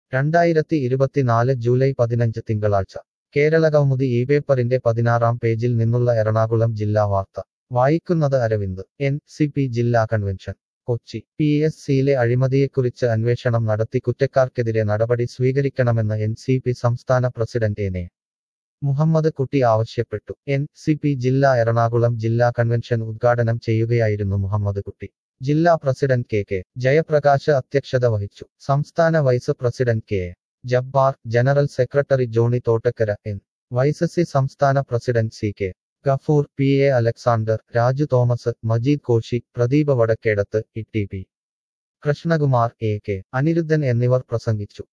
രണ്ടായിരത്തി ഇരുപത്തിനാല് ജൂലൈ പതിനഞ്ച് തിങ്കളാഴ്ച കേരള കൗമുദി ഈ പേപ്പറിന്റെ പതിനാറാം പേജിൽ നിന്നുള്ള എറണാകുളം ജില്ലാ വാർത്ത വായിക്കുന്നത് അരവിന്ദ് എൻ സി പി ജില്ലാ കൺവെൻഷൻ കൊച്ചി പി എസ് സിയിലെ അഴിമതിയെക്കുറിച്ച് അന്വേഷണം നടത്തി കുറ്റക്കാർക്കെതിരെ നടപടി സ്വീകരിക്കണമെന്ന് എൻ സി പി സംസ്ഥാന president N A Muhammad Kutty ആവശ്യപ്പെട്ടു എൻ സി പി ജില്ലാ എറണാകുളം ജില്ലാ കൺവെൻഷൻ ഉദ്ഘാടനം ചെയ്യുകയായിരുന്നു മുഹമ്മദ് കുട്ടി ജില്ലാ പ്രസിഡന്റ് കെ കെ ജയപ്രകാശ് അധ്യക്ഷത വഹിച്ചു സംസ്ഥാന vice president K A Jabbar general secretary Johny Thottakkara N vice C സംസ്ഥാന president C K Gafoor P A Alexander Raju Thomas Majeed Koshy Pradeep Vadakkedath E T P Krishnakumar A K Aniruddhan എന്നിവർ പ്രസംഗിച്ചു